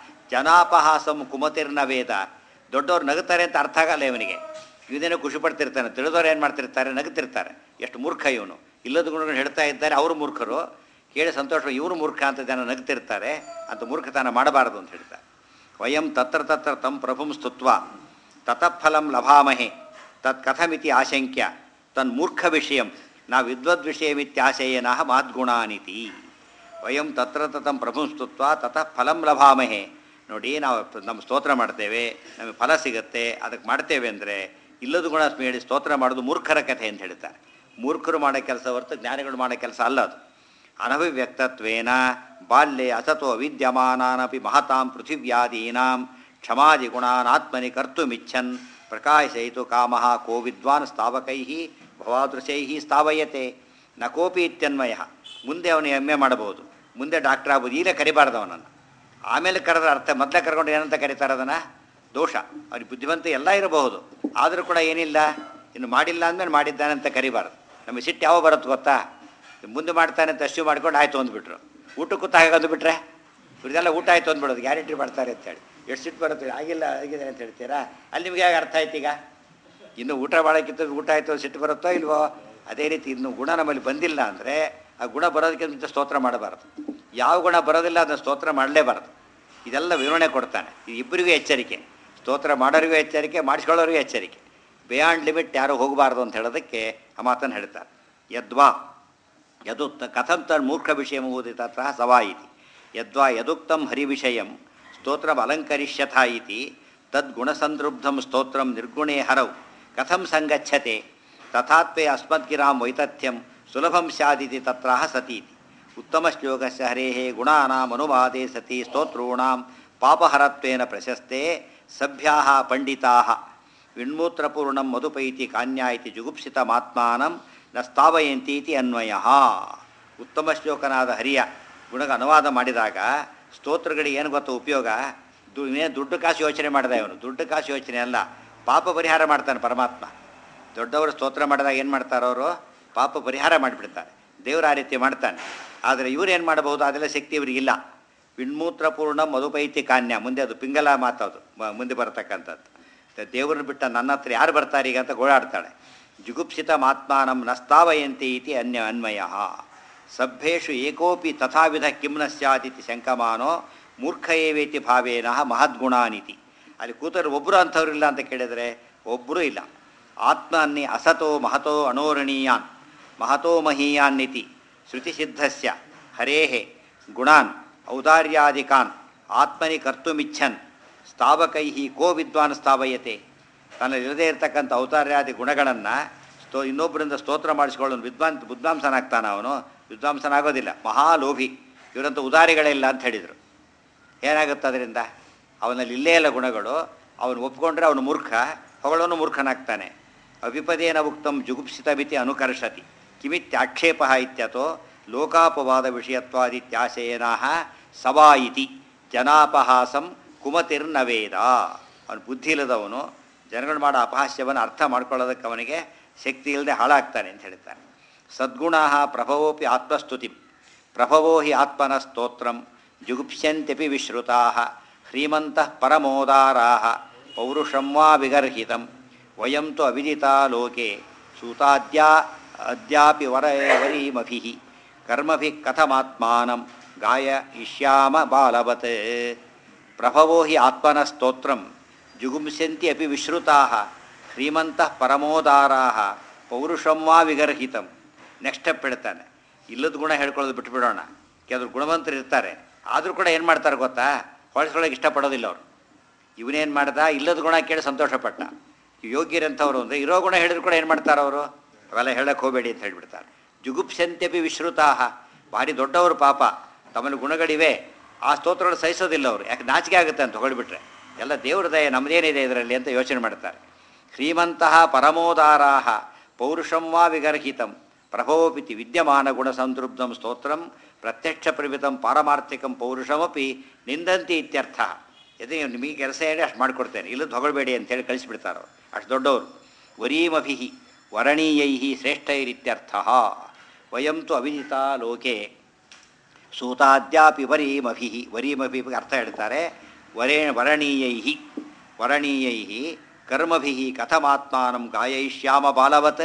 [SPEAKER 1] ಜನಾಪಹಾಸಂ ಕುಮತಿರ್ನ ವೇದ ದೊಡ್ಡವ್ರು ನಗುತ್ತಾರೆ ಅಂತ ಅರ್ಥ ಆಗಲ್ಲ ಇವನಿಗೆ ಇವನೇನೋ ಖುಷಿ ಪಡ್ತಿರ್ತಾನೆ ತಿಳಿದವ್ರು ಏನು ಮಾಡ್ತಿರ್ತಾರೆ ನಗುತ್ತಿರ್ತಾರೆ ಎಷ್ಟು ಮೂರ್ಖ ಇವನು ಇಲ್ಲದ ಗುಣಗಳನ್ನು ಹೇಳ್ತಾ ಇದ್ದಾರೆ ಅವರು ಮೂರ್ಖರು ಕೇಳಿ ಸಂತೋಷ ಇವರು ಮೂರ್ಖ ಅಂತ ಜನ ನಗ್ತಿರ್ತಾರೆ ಅಂತ ಮೂರ್ಖತನ ಮಾಡಬಾರದು ಅಂತ ಹೇಳ್ತಾರೆ ವಯಂ ತತ್ರ ತತ್ರ ತಂ ಪ್ರಭುಂ ಸ್ತುತ್ವ ತತಫಲಂ ಲಭಾಮಹೆ ತತ್ ಕಥಮಿತಿ ಆಶಂಕ್ಯ ತನ್ ಮೂರ್ಖ ವಿಷಯಂ ನಾ ವಿದ್ವದ್ ವಿಷಯಮಿತ್ಯಾಶಯೇನ ಮಹದ್ಗುಣಾನಿತಿ ವಯಂ ತತ್ರ ತತಂ ಪ್ರಭುಂ ಸ್ತುತ್ವ ತತಃ ಫಲಂ ಲಭಾಮಹೆ ನೋಡಿ ನಾವು ನಮ್ಮ ಸ್ತೋತ್ರ ಮಾಡ್ತೇವೆ ನಮಗೆ ಫಲ ಸಿಗುತ್ತೆ ಅದಕ್ಕೆ ಮಾಡ್ತೇವೆ ಅಂದರೆ ಇಲ್ಲದ ಗುಣ ಹೇಳಿ ಸ್ತೋತ್ರ ಮಾಡೋದು ಮೂರ್ಖರ ಕಥೆ ಅಂತ ಹೇಳ್ತಾರೆ ಮೂರ್ಖರು ಮಾಡೋ ಕೆಲಸ ಹೊರತು ಜ್ಞಾನಿಗಳು ಮಾಡೋ ಕೆಲಸ ಅಲ್ಲ ಅದು ಅನಭಿವ್ಯಕ್ತತ್ವೇನ ಬಾಲ್ಯೆ ಅಸತೋ ಅವಿದ್ಯಮಾನಾನಪಿ ಮಹತಾಂ ಪೃಥಿವ್ಯಾದೀನಾಂ ಕ್ಷಮಾದಿ ಗುಣಾನಾತ್ಮನಿ ಕರ್ತುಮಿಚ್ಛನ್ ಪ್ರಕಾಶಯಿತು ಕಾಮಃ ಕೋ ವಿದ್ವಾನ್ ಸ್ಥಾವಕೈ ಭವಾದೃಶೈ ಸ್ಥಾವಯತೆ ನ ಕೋಪಿ ಇತ್ಯನ್ವಯ ಮುಂದೆ ಅವನು ಎಮ್ಮೆ ಮಾಡಬಹುದು ಮುಂದೆ ಡಾಕ್ಟರ್ ಆಗ್ಬೋದು ಈಗಲೇ ಕರಿಬಾರ್ದು ಅವನನ್ನು ಆಮೇಲೆ ಕರೆದ್ರೆ ಅರ್ಥ ಮೊದಲೇ ಕರ್ಕೊಂಡು ಏನಂತ ಕರೀತಾರೆ ಅದನ್ನು ದೋಷ ಅವ್ರಿಗೆ ಬುದ್ಧಿವಂತ ಎಲ್ಲ ಇರಬಹುದು ಆದರೂ ಕೂಡ ಏನಿಲ್ಲ ಇನ್ನು ಮಾಡಿಲ್ಲ ಅಂದಮೇಲೆ ಮಾಡಿದ್ದಾನೆ ಅಂತ ಕರಿಬಾರ್ದು ನಮಗೆ ಸಿಟ್ಟು ಯಾವ ಬರುತ್ತೆ ಗೊತ್ತಾ ಮುಂದೆ ಮಾಡ್ತಾನೆ ಅಂತ ಅಶ್ಯೂ ಮಾಡ್ಕೊಂಡು ಆಯ್ತು ಅಂದ್ಬಿಟ್ರು ಊಟಕ್ಕೂ ತಾಗ ಅಂದ್ಬಿಟ್ರೆ ಇವ್ರಿಗೆಲ್ಲ ಊಟ ಆಯ್ತು ಅಂದ್ಬಿಡೋದು ಗ್ಯಾರಂಟಿ ಮಾಡ್ತಾರೆ ಅಂತೇಳಿ ಎಷ್ಟು ಸಿಟ್ಟು ಬರುತ್ತೆ ಆಗಿಲ್ಲ ಆಗಿದೆ ಅಂತ ಹೇಳ್ತೀರಾ ಅಲ್ಲಿ ನಿಮಗೆ ಹೇಗೆ ಅರ್ಥ ಆಯ್ತು ಈಗ ಇನ್ನು ಊಟ ಮಾಡೋಕ್ಕಿಂತ ಊಟ ಆಯಿತು ಸಿಟ್ಟು ಬರುತ್ತೋ ಇಲ್ವೋ ಅದೇ ರೀತಿ ಇನ್ನು ಗುಣ ನಮ್ಮಲ್ಲಿ ಬಂದಿಲ್ಲ ಅಂದರೆ ಆ ಗುಣ ಬರೋದಕ್ಕಿಂತ ಮುಂಚೆ ಸ್ತೋತ್ರ ಮಾಡಬಾರ್ದು ಯಾವ ಗುಣ ಬರೋದಿಲ್ಲ ಅದನ್ನು ಸ್ತೋತ್ರ ಮಾಡಲೇಬಾರ್ದು ಇದೆಲ್ಲ ವಿವರಣೆ ಕೊಡ್ತಾನೆ ಇದು ಇಬ್ಬರಿಗೂ ಎಚ್ಚರಿಕೆ ಸ್ತೋತ್ರ ಮಾಡೋರಿಗೂ ಎಚ್ಚರಿಕೆ ಮಾಡಿಸ್ಕೊಳ್ಳೋರಿಗೂ ಎಚ್ಚರಿಕೆ ಬಿಯಾಂಡ್ ಲಿಮಿಟ್ ಯಾರು ಹೋಗಬಾರ್ದು ಅಂತ ಹೇಳೋದಕ್ಕೆ ಆ ಮಾತನ್ನು ಹೇಳ್ತಾರೆ ಯದ್ವಾ ಯದುಕ್ತ ಕಥಂ ತನ್ ಮೂರ್ಖ ವಿಷಯ ಓದಿ ತತ್ರ ಸವಾ ಇತಿ ಯದ್ವಾ ಯದುಕ್ತಂ ಹರಿವಿಷಯಂ ಸ್ತೋತ್ರಂ ಅಲಂಕರಿಷ್ಯಥ ಇತಿ ತದ್ಗುಣಸಂದೃಬ್ಧಂ ಸ್ತೋತ್ರಂ ನಿರ್ಗುಣೇ ಹರೌ ಕಥಂ ಸಂಗಚ್ಯತೆ ತಥಾತ್ವೇ ಅಸ್ಮದ್ಗಿರಾಂ ವೈತಥ್ಯಂ ಸುಲಭಂ ಸ್ಯಾದಿತಿ ತತ್ರಾಹ ಸತೀತಿ ಉತ್ತಮ ಶ್ಲೋಕಸ್ಯ ಹರೇಃ ಗುಣಾನಾಂ ಅನುವಾದೇ ಸತಿ ಸ್ತೋತॄಣಾಂ ಪಾಪಹರತ್ವೇನ ಪ್ರಶಸ್ತೆ ಸಭ್ಯಾಃ ಪಂಡಿತಾಃ ವಿಣ್ಮೂತ್ರಪೂರ್ಣಂ ಮಧುಪೈತಿ ಕಾನ್ಯಾ ಇತಿ ಜುಗುಪ್ಸಿತಮಾತ್ಮಾನಂ ನ ಸ್ಥಾವಯಂತಿ ಇತಿ ಅನ್ವಯ ಉತ್ತಮ ಶ್ಲೋಕನಾದ ಹರಿಯ ಗುಣಗ ಅನುವಾದ ಮಾಡಿದಾಗ ಸ್ತೋತ್ರಗಳಿಗೆ ಏನು ಗೊತ್ತ ಉಪಯೋಗ ದು ಇನ್ನೇನು ದುಡ್ಡು ಕಾಸು ಯೋಚನೆ ಮಾಡಿದ ಇವನು ದುಡ್ಡು ಕಾಸು ಯೋಚನೆ ಅಲ್ಲ ಪಾಪ ಪರಿಹಾರ ಮಾಡ್ತಾನೆ ಪರಮಾತ್ಮ ದೊಡ್ಡವರು ಸ್ತೋತ್ರ ಮಾಡಿದಾಗ ಏನು ಮಾಡ್ತಾರೆ ಅವರು ಪಾಪ ಪರಿಹಾರ ಮಾಡಿಬಿಡ್ತಾರೆ ದೇವರು ಆ ರೀತಿ ಮಾಡ್ತಾನೆ ಆದರೆ ಇವ್ರು ಏನು ಮಾಡಬಹುದು ಅದೆಲ್ಲ ಶಕ್ತಿ ಇವರಿಗಿಲ್ಲ ವಿಣ್ಮೂತ್ರಪೂರ್ಣ ಮಧುಪೈತಿ ಕಾನ್ಯ ಮುಂದೆ ಅದು ಪಿಂಗಲ ಮಾತದು ಮ- ಮುಂದೆ ಬರತಕ್ಕಂಥದ್ದು ದೇವರನ್ನ ಬಿಟ್ಟ ನನ್ನ ಹತ್ರ ಯಾರು ಬರ್ತಾರೆ ಈಗ ಅಂತ ಗೋಳಾಡ್ತಾಳೆ ಜುಗುಪ್ಸಿತ ಮಾತ್ಮಾನಂ ನಸ್ತಾವಯಂತಿ ಇತಿ ಅನ್ಯ ಅನ್ವಯ ಸಭ್ಯೇಷು ಏಕೋಪಿ ತಥಾವಿಧ ಕಿಂ ನ ಸ್ಯಾದಿತಿ ಶಂಕಮಾನೋ ಮೂರ್ಖ ಏವೇತಿ ಭಾವೇನ ಮಹದ್ಗುಣಾನಿತಿ ಅಲ್ಲಿ ಕೂತರು ಒಬ್ಬರು ಅಂಥವ್ರಿಲ್ಲ ಅಂತ ಕೇಳಿದರೆ ಒಬ್ಬರೂ ಇಲ್ಲ ಆತ್ಮ ಅನ್ನಿ ಅಸತೋ ಮಹತೋ ಅಣೋರಣೀಯಾನ್ ಮಹತೋ ಮಹೀಯಾನ್ನಿತಿ ಶ್ರುತಿಸಿದ್ಧಸ್ಯ ಹರೇಹೆ ಗುಣಾನ್ ಔದಾರ್ಯಾದಿಕಾನ್ ಆತ್ಮನಿ ಕರ್ತುಮಿಚ್ಛನ್ ಸ್ಥಾವಕೈ ಕೋ ವಿದ್ವಾನ್ ಸ್ಥಾವಯತೆ ತನ್ನಲ್ಲಿರದೇ ಇರತಕ್ಕಂಥ ಔದಾರ್ಯಾದಿ ಗುಣಗಳನ್ನು ಸ್ತೋ ಇನ್ನೊಬ್ಬರಿಂದ ಸ್ತೋತ್ರ ಮಾಡಿಸ್ಕೊಳ್ಳೋನು ವಿದ್ವಾನ್ ವಿದ್ವಾಂಸನಾಗ್ತಾನೆ ಅವನು ವಿದ್ವಾಂಸನಾಗೋದಿಲ್ಲ ಮಹಾಲೋಭಿ ಇವರಂತೂ ಉದಾರಿಗಳೇ ಇಲ್ಲ ಅಂತ ಹೇಳಿದರು ಏನಾಗುತ್ತೆ ಅದರಿಂದ ಅವನಲ್ಲಿ ಇಲ್ಲೇ ಇಲ್ಲ ಗುಣಗಳು ಅವನು ಒಪ್ಕೊಂಡ್ರೆ ಅವನು ಮೂರ್ಖ ಹೊಗಳವನು ಮೂರ್ಖನಾಗ್ತಾನೆ ಅವಿಪದೇನ ಉಕ್ತಂ ಜುಗುಪ್ಸಿತ ಮಿತಿ ಅನುಕರ್ಷತಿ ಕಿಮಿತ್ಯಾಕ್ಷೇಪ ಇತ್ಯತೋ ಲೋಕಾಪವಾದ ವಿಷಯತ್ವಾದಿತ್ಯಾಶಯನಾ ಸವಾ ಇತಿ ಜನಾಪಹಾಸಂ ಕುಮತಿರ್ನವೇದ ಅವನು ಬುದ್ಧಿ ಇಲ್ಲದವನು ಜನಗಳು ಮಾಡೋ ಅಪಹಾಸ್ಯವನ್ನು ಅರ್ಥ ಮಾಡ್ಕೊಳ್ಳೋದಕ್ಕೆ ಅವನಿಗೆ ಶಕ್ತಿ ಇಲ್ಲದೆ ಹಾಳಾಗ್ತಾನೆ ಅಂತ ಹೇಳ್ತಾನೆ ಸದ್ಗುಣ ಪ್ರಭವೋಪಿ ಆತ್ಮಸ್ತುತಿ ಪ್ರಭವೋ ಹಿ ಆತ್ಮನ ಸ್ತೋತ್ರಂ ಜುಗುಪ್ಸ್ಯಂತ್ಯಪಿ ವಿಶ್ರುತಾ ಶ್ರೀಮಂತಃ ಪರಮೋದಾರಾ ಪೌರುಷಂ ವಾ ವಿಗರ್ಹಿತಂ ವಯಂ ತು ಅವಿದಿತಾ ಲೋಕೆ ಸೂತಾದ್ಯಾ ಅದ್ಯಾಪಿ ವರ ವರೀಮಭಿ ಕರ್ಮಭಿ ಕಥಮಾತ್ಮಾನಂ ಗಾಯ ಇಷ್ಯಾಮ ಬಾಲವತ್ ಪ್ರಭವೋ ಹಿ ಆತ್ಮನ ಸ್ತೋತ್ರಂ ಜುಗುಂಸಂತಿ ಅಪಿ ವಿಶ್ರುತಾ ಶ್ರೀಮಂತಃ ಪರಮೋದಾರಾ ಪೌರುಷಂ ವಾ ವಿಗರ್ಹಿತಂ ನೆಕ್ಸ್ಟ್ ಸ್ಟೆಪ್ ಹೇಳ್ತಾನೆ ಇಲ್ಲದ ಗುಣ ಹೇಳ್ಕೊಳ್ಳೋದು ಬಿಟ್ಬಿಡೋಣ ಕೆಲವರು ಗುಣವಂತರು ಇರ್ತಾರೆ ಆದರೂ ಕೂಡ ಏನು ಮಾಡ್ತಾರೆ ಗೊತ್ತಾ ಹೊಳಿಸ್ಕೊಳ್ಳೋಕೆ ಇಷ್ಟಪಡೋದಿಲ್ಲ ಅವರು ಇವನೇನು ಮಾಡ್ದ ಇಲ್ಲದ ಗುಣ ಕೇಳಿ ಸಂತೋಷಪಟ್ಟ ಯೋಗ್ಯರಂಥವ್ರು ಅಂದರೆ ಇರೋ ಗುಣ ಹೇಳಿದ್ರು ಕೂಡ ಏನು ಮಾಡ್ತಾರೆ ಅವರು ಅವೆಲ್ಲ ಹೇಳಕ್ಕೆ ಹೋಗಬೇಡಿ ಅಂತ ಹೇಳಿಬಿಡ್ತಾರೆ ಜುಗುಪ್ಸಂತ್ಯಪಿ ವಿಶ್ರುತಾಹ ಭಾರಿ ದೊಡ್ಡವರು ಪಾಪ ತಮ್ಮಲ್ಲಿ ಗುಣಗಳಿವೆ ಆ ಸ್ತೋತ್ರಗಳು ಸಹಿಸೋದಿಲ್ಲ ಅವರು ಯಾಕೆ ನಾಚಿಕೆ ಆಗುತ್ತೆ ಅಂತ ಹೊಗಳ್ಬಿಟ್ರೆ ಎಲ್ಲ ದೇವ್ರ ದಯ ನಮ್ಮದೇನಿದೆ ಇದರಲ್ಲಿ ಅಂತ ಯೋಚನೆ ಮಾಡ್ತಾರೆ ಶ್ರೀಮಂತಹ ಪರಮೋದಾರಾಹ ಪೌರುಷಂ ವಾ ವಿಗರ್ಹಿತಂ ಪ್ರಭವೋಪಿತಿ ವಿದ್ಯಮಾನ ಗುಣ ಸಂತೃಪ್ತಂ ಸ್ತೋತ್ರಂ ಪ್ರತ್ಯಕ್ಷ ಪ್ರವಿತಂ ಪಾರಮಾರ್ಥಿಕಂ ಪೌರುಷಮಪಿ ನಿಂದಂತಿ ಇತ್ಯರ್ಥ ಇದು ನಿಮಗೆ ಕೆಲಸ ಹೇಳಿ ಅಷ್ಟು ಮಾಡಿಕೊಡ್ತೇನೆ ಇಲ್ಲದ ಹೊಗಳಬೇಡಿ ಅಂತೇಳಿ ಕಳಿಸಿಬಿಡ್ತಾರೆ ಅವರು ಅಷ್ಟು ದೊಡ್ಡವರು ವರೀಮಭಿ ವರಣೀಯೈ ಶ್ರೇಷ್ಠೈರಿತ್ಯರ್ಥ ವಯಂ ತು ಅವಿದಿತ ಲೋಕೆ ಸೂತಾದ್ಯಾಪಿ ವರೀಮಭಿ ವರೀಮಭಿ ಅರ್ಥ ಹೇಳ್ತಾರೆ ವರೇ ವರಣೀಯೈ ವರಣೀಯೈ ಕರ್ಮಭಿ ಕಥಮಾತ್ಮಾನಂ ಗಾಯೈಷ್ಯಾಮ ಬಾಲವತ್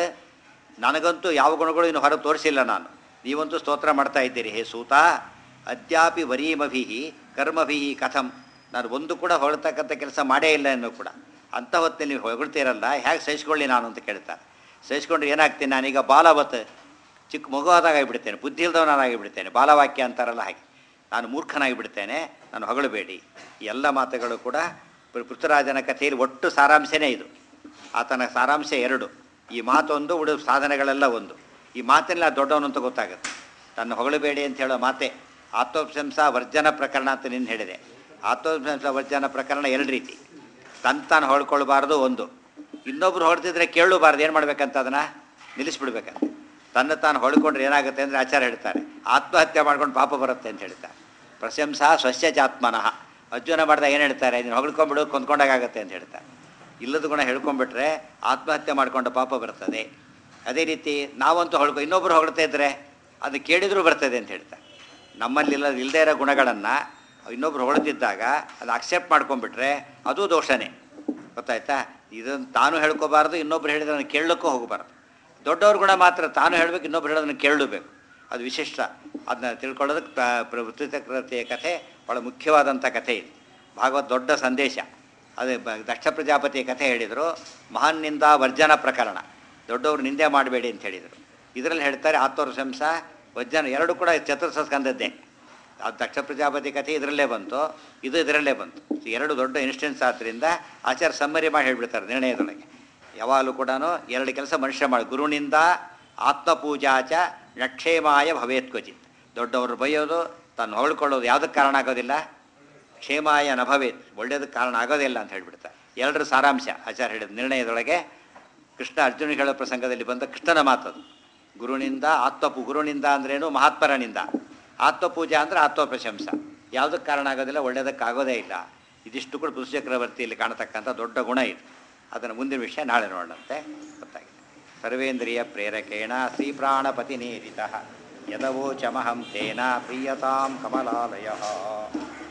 [SPEAKER 1] ನನಗಂತೂ ಯಾವ ಗುಣಗಳು ಇನ್ನು ಹೊರಗೆ ತೋರಿಸಿಲ್ಲ ನಾನು ನೀವಂತೂ ಸ್ತೋತ್ರ ಮಾಡ್ತಾ ಇದ್ದೀರಿ ಹೇ ಸೂತ ಅದ್ಯಾಪಿ ವರೀಮಭಿ ಕರ್ಮಭಿ ಕಥಂ ನಾನು ಒಂದು ಕೂಡ ಹೊರತಕ್ಕಂಥ ಕೆಲಸ ಮಾಡೇ ಇಲ್ಲ ಅನ್ನೋ ಕೂಡ ಅಂಥ ಹೊತ್ತಿನಲ್ಲಿ ನೀವು ಹೊಗಳ್ತೀರಲ್ಲ ಹೇಗೆ ಸಹಿಸ್ಕೊಳ್ಳಿ ನಾನು ಅಂತ ಕೇಳ್ತಾರೆ ಸಹಿಸ್ಕೊಂಡ್ರೆ ಏನಾಗ್ತೀನಿ ನಾನೀಗ ಬಾಲವತ್ ಚಿಕ್ಕ ಮಗುವಾದಾಗ ಆಗಿಬಿಡ್ತೇನೆ ಬುದ್ಧಿ ಇಲ್ದವನಾಗಿಬಿಡ್ತೇನೆ ಬಾಲವಾಕ್ಯ ಅಂತಾರಲ್ಲ ಹಾಗೆ ನಾನು ಮೂರ್ಖನಾಗಿ ಬಿಡ್ತೇನೆ ನಾನು ಹೊಗಳಬೇಡಿ ಈ ಎಲ್ಲ ಮಾತುಗಳು ಕೂಡ ಪೃ- ಪೃಥ್ವಿರಾಜನ ಕಥೆಯಲ್ಲಿ ಒಟ್ಟು ಸಾರಾಂಶನೇ ಇದು ಆತನ ಸಾರಾಂಶ ಎರಡು ಈ ಮಾತೊಂದು ಉಳಿದ ಸಾಧನೆಗಳೆಲ್ಲ ಒಂದು ಈ ಮಾತಿನಲ್ಲಿ ಆ ದೊಡ್ಡವನು ಅಂತ ಗೊತ್ತಾಗುತ್ತೆ ತನ್ನ ಹೊಗಳಬೇಡಿ ಅಂತ ಹೇಳೋ ಮಾತೆ ಆತ್ಮಪ್ರಶಂಸಾ ವರ್ಜನ ಪ್ರಕರಣ ಅಂತ ನಿನ್ನ ಹೇಳಿದೆ ಆತ್ಮಪ್ರಶಂಸಾ ವರ್ಜನ ಪ್ರಕರಣ ಎರಡು ರೀತಿ ತನ್ನ ತಾನು ಹೊಳ್ಕೊಳ್ಬಾರ್ದು ಒಂದು ಇನ್ನೊಬ್ರು ಹೊಡ್ತಿದ್ರೆ ಕೇಳಬಾರ್ದು ಏನು ಮಾಡ್ಬೇಕಂತ ಅದನ್ನು ನಿಲ್ಲಿಸ್ಬಿಡ್ಬೇಕಂತ ತನ್ನ ತಾನು ಹೊಳ್ಕೊಂಡ್ರೆ ಏನಾಗುತ್ತೆ ಅಂದರೆ ಆಚಾರ ಹೇಳ್ತಾರೆ ಆತ್ಮಹತ್ಯೆ ಮಾಡ್ಕೊಂಡು ಪಾಪ ಬರುತ್ತೆ ಅಂತ ಹೇಳ್ತಾರೆ ಪ್ರಶಂಸಾ ಸ್ವಸ್ಯ ಚಾತ್ಮನಃ ಅರ್ಜುನ ಮಾಡಿದಾಗ ಏನು ಹೇಳ್ತಾರೆ ನೀನು ಹೊಗಳ್ಕೊಂಬಿಡು ಕೊಂದ್ಕೊಂಡಾಗತ್ತೆ ಅಂತ ಹೇಳ್ತಾರೆ ಇಲ್ಲದ ಗುಣ ಹೇಳ್ಕೊಂಡ್ಬಿಟ್ರೆ ಆತ್ಮಹತ್ಯೆ ಮಾಡ್ಕೊಂಡ ಪಾಪ ಬರ್ತದೆ ಅದೇ ರೀತಿ ನಾವಂತೂ ಹೊಳ್ಕೊ ಇನ್ನೊಬ್ಬರು ಹೊಗಳ್ತಾ ಇದ್ರೆ ಅದು ಕೇಳಿದರೂ ಬರ್ತದೆ ಅಂತ ಹೇಳ್ತಾರೆ ನಮ್ಮಲ್ಲಿಲ್ಲ ಇಲ್ಲದೇ ಇರೋ ಗುಣಗಳನ್ನು ಇನ್ನೊಬ್ರು ಹೊಳ್ತಿದ್ದಾಗ ಅದು ಅಕ್ಸೆಪ್ಟ್ ಮಾಡ್ಕೊಂಡ್ಬಿಟ್ರೆ ಅದು ದೋಷನೇ ಗೊತ್ತಾಯ್ತಾ ಇದನ್ನು ತಾನು ಹೇಳ್ಕೋಬಾರ್ದು ಇನ್ನೊಬ್ರು ಹೇಳಿದ್ರೆ ಕೇಳಲಿಕ್ಕೂ ಹೋಗಬಾರ್ದು ದೊಡ್ಡವ್ರ ಗುಣ ಮಾತ್ರ ತಾನು ಹೇಳಬೇಕು ಇನ್ನೊಬ್ರು ಹೇಳೋದನ್ನು ಕೇಳಬೇಕು ಅದು ವಿಶಿಷ್ಟ ಅದನ್ನ ತಿಳ್ಕೊಳ್ಳೋದಕ್ಕೆ ಪ್ರವೃತ್ತಿಯ ಕಥೆ ಭಾಳ ಮುಖ್ಯವಾದಂಥ ಕಥೆ ಇದು ಭಾಗವತ್ ದೊಡ್ಡ ಸಂದೇಶ ಅದೇ ಬ- ದಕ್ಷ ಪ್ರಜಾಪತಿಯ ಕಥೆ ಹೇಳಿದರು ಮಹಾನ್ನಿಂದ ವರ್ಜನ ಪ್ರಕರಣ ದೊಡ್ಡವರು ನಿಂದೆ ಮಾಡಬೇಡಿ ಅಂತ ಹೇಳಿದರು ಇದರಲ್ಲಿ ಹೇಳ್ತಾರೆ ಆತ್ಮರಶಂಸ ವಜ್ಜನ ಎರಡು ಕೂಡ ಚತುರ್ಥ ಸ್ಕಂದದ್ದೇ ಆ ದಕ್ಷ ಪ್ರಜಾಪತಿ ಕಥೆ ಇದರಲ್ಲೇ ಬಂತು ಇದು ಇದರಲ್ಲೇ ಬಂತು ಈ ಎರಡು ದೊಡ್ಡ ಇನ್ಸ್ಟೆನ್ಸ್ ಆದ್ದರಿಂದ ಆಚಾರ ಸಮ್ಮರಿ ಮಾಡಿ ಹೇಳ್ಬಿಡ್ತಾರೆ ನಿರ್ಣಯದೊಳಗೆ ಯಾವಾಗಲೂ ಕೂಡ ಎರಡು ಕೆಲಸ ಮನುಷ್ಯ ಮಾಡಿ ಗುರುನಿಂದ ಆತ್ಮಪೂಜಾಚ ನಕ್ಷೇಮಾಯ ಭವೇತ್ ಕ್ವಚಿತ್ ದೊಡ್ಡವರು ಬೈಯೋದು ತಾನು ಹೊಳ್ಕೊಳ್ಳೋದು ಯಾವುದಕ್ಕೆ ಕಾರಣ ಆಗೋದಿಲ್ಲ ಕ್ಷೇಮಾಯ ನ ಭವೇತ್ ಒಳ್ಳೆಯದಕ್ಕೆ ಕಾರಣ ಆಗೋದಿಲ್ಲ ಅಂತ ಹೇಳ್ಬಿಡ್ತಾರೆ ಎರಡರ ಸಾರಾಂಶ ಆಚಾರ ಹೇಳಿದ ನಿರ್ಣಯದೊಳಗೆ ಕೃಷ್ಣ ಅರ್ಜುನಿಗೆ ಹೇಳೋ ಪ್ರಸಂಗದಲ್ಲಿ ಬಂದ ಕೃಷ್ಣನ ಮಾತದು ಗುರುನಿಂದ ಆತ್ಮಪು ಗುರುನಿಂದ ಅಂದ್ರೇನು ಮಹಾತ್ಮರನಿಂದ ಆತ್ಮಪೂಜೆ ಅಂದರೆ ಆತ್ಮ ಪ್ರಶಂಸ ಯಾವುದಕ್ಕೆ ಕಾರಣ ಆಗೋದಿಲ್ಲ ಒಳ್ಳೆಯದಕ್ಕೆ ಆಗೋದೇ ಇಲ್ಲ ಇದಿಷ್ಟು ಕೂಡ ಪುರುಷ ಚಕ್ರವರ್ತಿಯಲ್ಲಿ ಕಾಣತಕ್ಕಂಥ ದೊಡ್ಡ ಗುಣ ಇದು ಅದನ್ನು ಮುಂದಿನ ವಿಷಯ ನಾಳೆ ನೋಡಂತೆ ಗೊತ್ತಾಗಿದೆ ಸರ್ವೇಂದ್ರಿಯ ಪ್ರೇರಕೇಣ ಶ್ರೀಪ್ರಾಣಪತಿ ನೇರಿತ ಯದವೋಚಮಹಂ ತೇನ ಪ್ರೀಯತಾಂ ಕಮಲಾಲಯ